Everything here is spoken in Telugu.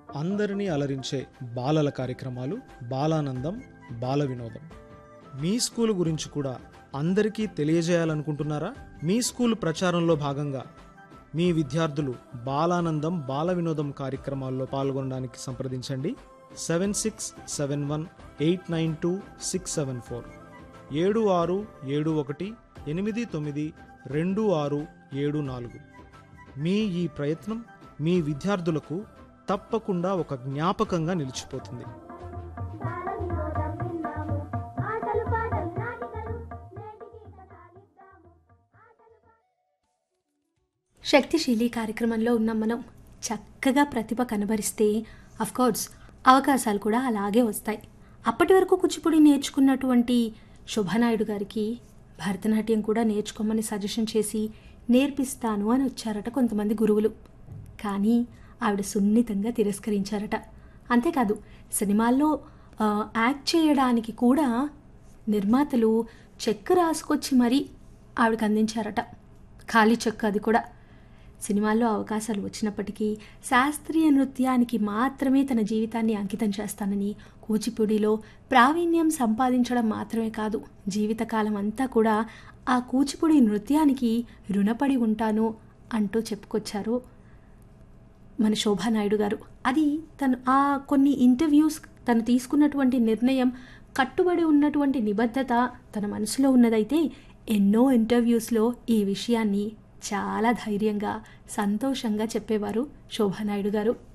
అందరినీ అలరించే బాలల కార్యక్రమాలు బాలానందం బాల వినోదం మీ స్కూల్ గురించి కూడా అందరికీ తెలియజేయాలనుకుంటున్నారా మీ స్కూల్ ప్రచారంలో భాగంగా మీ విద్యార్థులు బాలానందం బాల వినోదం కార్యక్రమాల్లో పాల్గొనడానికి సంప్రదించండి seven six seven one eight nine two six seven four ఏడు ఆరు ఏడు ఒకటి ఎనిమిది తొమ్మిది రెండు ఆరు ఏడు నాలుగు మీ ఈ ప్రయత్నం మీ విద్యార్థులకు తప్పకుండా ఒక జ్ఞాపకంగా నిలిచిపోతుంది బాలవినోదం విన్నాము ఆటలు పాటలు నాటికలు నేటికి కథాలిద్దాము ఆటలు శక్తిశీలి కార్యక్రమంలో ఉన్నాం మనం చక్కగా ప్రతిభ కనబరిస్తే కోర్స్ అవకాశాలు కూడా అలాగే వస్తాయి అప్పటి వరకు కూచిపూడి నేర్చుకున్నటువంటి శోభానాయుడు గారికి భరతనాట్యం కూడా నేర్చుకోమని సజెషన్ చేసి నేర్పిస్తాను అని వచ్చారట కొంతమంది గురువులు కానీ ఆవిడ సున్నితంగా తిరస్కరించారట అంతేకాదు సినిమాల్లో ఆ, యాక్ట్ చేయడానికి కూడా నిర్మాతలు చెక్ రాసుకొచ్చి మరీ ఆవిడకి అందించారట ఖాళీ చెక్ అది కూడా సినిమాల్లో అవకాశాలు వచ్చినప్పటికీ శాస్త్రీయ నృత్యానికి మాత్రమే తన జీవితాన్ని అంకితం చేస్తానని కూచిపూడిలో ప్రావీణ్యం సంపాదించడం మాత్రమే కాదు జీవితకాలం అంతా కూడా ఆ కూచిపూడి నృత్యానికి రుణపడి ఉంటాను అంటూ చెప్పుకొచ్చారు మన శోభానాయుడు గారు అది తను ఆ కొన్ని ఇంటర్వ్యూస్ తను తీసుకున్నటువంటి నిర్ణయం కట్టుబడి ఉన్నటువంటి నిబద్ధత తన మనసులో ఉన్నదైతే ఎన్నో ఇంటర్వ్యూస్లో ఈ విషయాన్ని చాలా ధైర్యంగా సంతోషంగా చెప్పేవారు శోభానాయుడు గారు